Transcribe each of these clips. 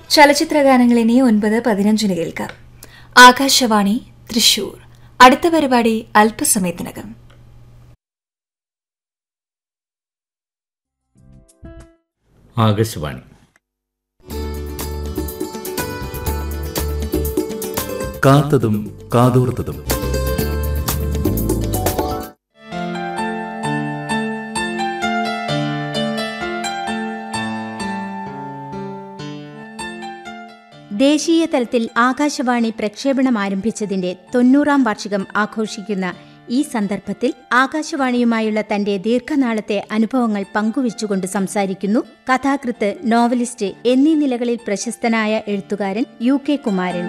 ചലച്ചിത്ര ഗാനങ്ങൾ ഇനി ഒൻപത് പതിനഞ്ചിന് കേൾക്കാം ആകാശവാണി തൃശൂർ അടുത്ത പരിപാടി അല്പസമയത്തിനകം ആകാശവാണി കാത്തതും കാതോർത്തതും ദേശീയ തലത്തിൽ ആകാശവാണി പ്രക്ഷേപണം ആരംഭിച്ചതിന്റെ തൊണ്ണൂറാം വാർഷികം ആഘോഷിക്കുന്ന ഈ സന്ദർഭത്തിൽ ആകാശവാണിയുമായുള്ള തന്റെ ദീർഘനാളത്തെ അനുഭവങ്ങൾ പങ്കുവച്ചുകൊണ്ട് സംസാരിക്കുന്നു കഥാകൃത്ത് നോവലിസ്റ്റ് എന്നീ നിലകളിൽ പ്രശസ്തനായ എഴുത്തുകാരൻ യു കെ കുമാരൻ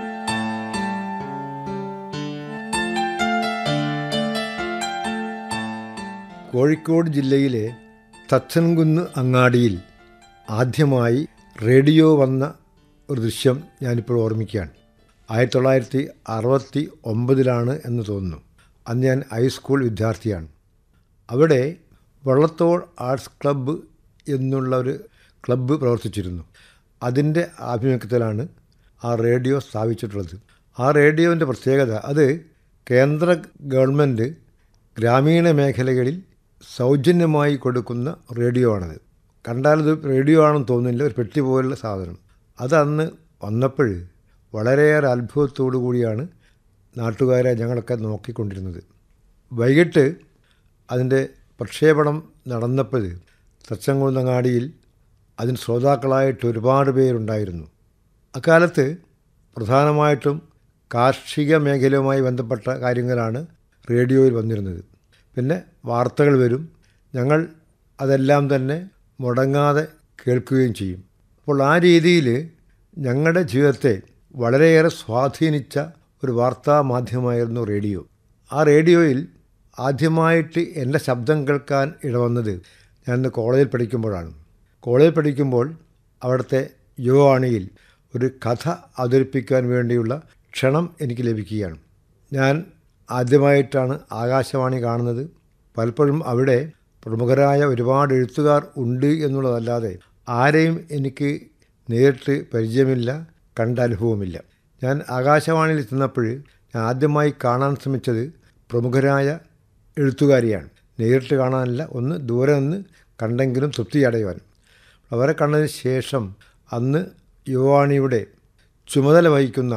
കോഴിക്കോട് ജില്ലയിലെ തച്ചൻകുന്ന് അങ്ങാടിയിൽ ആദ്യമായി റേഡിയോ വന്ന ഒരു ദൃശ്യം ഞാനിപ്പോൾ ഓർമ്മിക്കുകയാണ് ആയിരത്തി തൊള്ളായിരത്തി അറുപത്തി ഒമ്പതിലാണ് എന്ന് തോന്നുന്നു അന്ന് ഞാൻ ഹൈസ്കൂൾ വിദ്യാർത്ഥിയാണ് അവിടെ വള്ളത്തോൾ ആർട്സ് ക്ലബ്ബ് എന്നുള്ള ഒരു ക്ലബ്ബ് പ്രവർത്തിച്ചിരുന്നു അതിൻ്റെ ആഭിമുഖ്യത്തിലാണ് ആ റേഡിയോ സ്ഥാപിച്ചിട്ടുള്ളത് ആ റേഡിയോൻ്റെ പ്രത്യേകത അത് കേന്ദ്ര ഗവൺമെൻറ് ഗ്രാമീണ മേഖലകളിൽ സൗജന്യമായി കൊടുക്കുന്ന റേഡിയോ ആണത് കണ്ടാലത് റേഡിയോ ആണെന്ന് തോന്നുന്നില്ല ഒരു പെട്ടി പോലുള്ള സാധനം അതന്ന് വന്നപ്പോൾ വളരെയേറെ അത്ഭുതത്തോടു കൂടിയാണ് നാട്ടുകാരെ ഞങ്ങളൊക്കെ നോക്കിക്കൊണ്ടിരുന്നത് വൈകിട്ട് അതിൻ്റെ പ്രക്ഷേപണം നടന്നപ്പോൾ തച്ചങ്കുന്നങ്ങാടിയിൽ അതിന് ശ്രോതാക്കളായിട്ട് ഒരുപാട് പേരുണ്ടായിരുന്നു അക്കാലത്ത് പ്രധാനമായിട്ടും കാർഷിക മേഖലയുമായി ബന്ധപ്പെട്ട കാര്യങ്ങളാണ് റേഡിയോയിൽ വന്നിരുന്നത് പിന്നെ വാർത്തകൾ വരും ഞങ്ങൾ അതെല്ലാം തന്നെ മുടങ്ങാതെ കേൾക്കുകയും ചെയ്യും അപ്പോൾ ആ രീതിയിൽ ഞങ്ങളുടെ ജീവിതത്തെ വളരെയേറെ സ്വാധീനിച്ച ഒരു വാർത്താ മാധ്യമമായിരുന്നു റേഡിയോ ആ റേഡിയോയിൽ ആദ്യമായിട്ട് എൻ്റെ ശബ്ദം കേൾക്കാൻ ഇടവന്നത് ഞാൻ കോളേജിൽ പഠിക്കുമ്പോഴാണ് കോളേജിൽ പഠിക്കുമ്പോൾ അവിടുത്തെ യുവവാണിയിൽ ഒരു കഥ അവതരിപ്പിക്കാൻ വേണ്ടിയുള്ള ക്ഷണം എനിക്ക് ലഭിക്കുകയാണ് ഞാൻ ആദ്യമായിട്ടാണ് ആകാശവാണി കാണുന്നത് പലപ്പോഴും അവിടെ പ്രമുഖരായ ഒരുപാട് എഴുത്തുകാർ ഉണ്ട് എന്നുള്ളതല്ലാതെ ആരെയും എനിക്ക് നേരിട്ട് പരിചയമില്ല കണ്ട അനുഭവമില്ല ഞാൻ ആകാശവാണിയിൽ ചെന്നപ്പോൾ ഞാൻ ആദ്യമായി കാണാൻ ശ്രമിച്ചത് പ്രമുഖരായ എഴുത്തുകാരിയാണ് നേരിട്ട് കാണാനല്ല ഒന്ന് ദൂരെ നിന്ന് കണ്ടെങ്കിലും തൃപ്തി അടയുവാൻ അവരെ കണ്ടതിന് ശേഷം അന്ന് യുവാണിയുടെ ചുമതല വഹിക്കുന്ന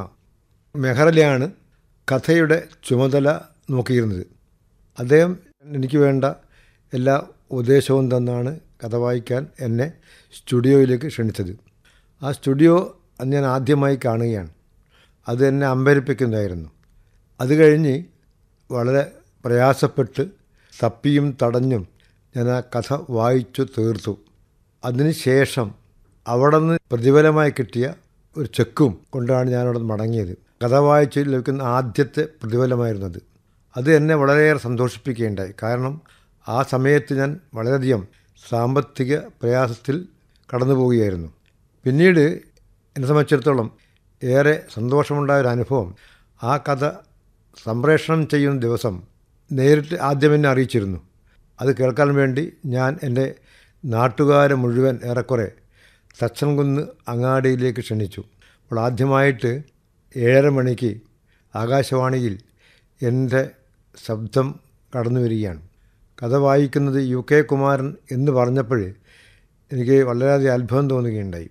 മെഹറലാണ് കഥയുടെ ചുമതല നോക്കിയിരുന്നത് അദ്ദേഹം എനിക്ക് വേണ്ട എല്ലാ ഉപദേശവും തന്നാണ് കഥ വായിക്കാൻ എന്നെ സ്റ്റുഡിയോയിലേക്ക് ക്ഷണിച്ചത് ആ സ്റ്റുഡിയോ അന്ന് ഞാൻ ആദ്യമായി കാണുകയാണ് അത് എന്നെ അമ്പരിപ്പിക്കുന്നതായിരുന്നു അത് കഴിഞ്ഞ് വളരെ പ്രയാസപ്പെട്ട് തപ്പിയും തടഞ്ഞും ഞാൻ ആ കഥ വായിച്ചു തീർത്തു അതിനുശേഷം അവിടെ നിന്ന് പ്രതിഫലമായി കിട്ടിയ ഒരു ചെക്കും കൊണ്ടാണ് ഞാനവിടെ മടങ്ങിയത് കഥ വായിച്ച് ലഭിക്കുന്ന ആദ്യത്തെ പ്രതിഫലമായിരുന്നത് അത് എന്നെ വളരെയേറെ സന്തോഷിപ്പിക്കുകയുണ്ടായി കാരണം ആ സമയത്ത് ഞാൻ വളരെയധികം സാമ്പത്തിക പ്രയാസത്തിൽ കടന്നു പോവുകയായിരുന്നു പിന്നീട് എന്നെ സംബന്ധിച്ചിടത്തോളം ഏറെ സന്തോഷമുണ്ടായ ഒരു അനുഭവം ആ കഥ സംപ്രേഷണം ചെയ്യുന്ന ദിവസം നേരിട്ട് ആദ്യം എന്നെ അറിയിച്ചിരുന്നു അത് കേൾക്കാൻ വേണ്ടി ഞാൻ എൻ്റെ നാട്ടുകാരെ മുഴുവൻ ഏറെക്കുറെ തച്ചൻകുന്ന് അങ്ങാടിയിലേക്ക് ക്ഷണിച്ചു അപ്പോൾ ആദ്യമായിട്ട് ഏഴര മണിക്ക് ആകാശവാണിയിൽ എൻ്റെ ശബ്ദം കടന്നു വരികയാണ് കഥ വായിക്കുന്നത് യു കെ കുമാരൻ എന്ന് പറഞ്ഞപ്പോൾ എനിക്ക് വളരെയധികം അത്ഭുതം തോന്നുകയുണ്ടായി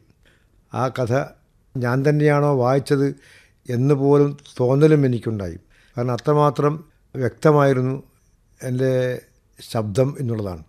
ആ കഥ ഞാൻ തന്നെയാണോ വായിച്ചത് എന്ന് പോലും തോന്നലും എനിക്കുണ്ടായി കാരണം അത്രമാത്രം വ്യക്തമായിരുന്നു എൻ്റെ ശബ്ദം എന്നുള്ളതാണ്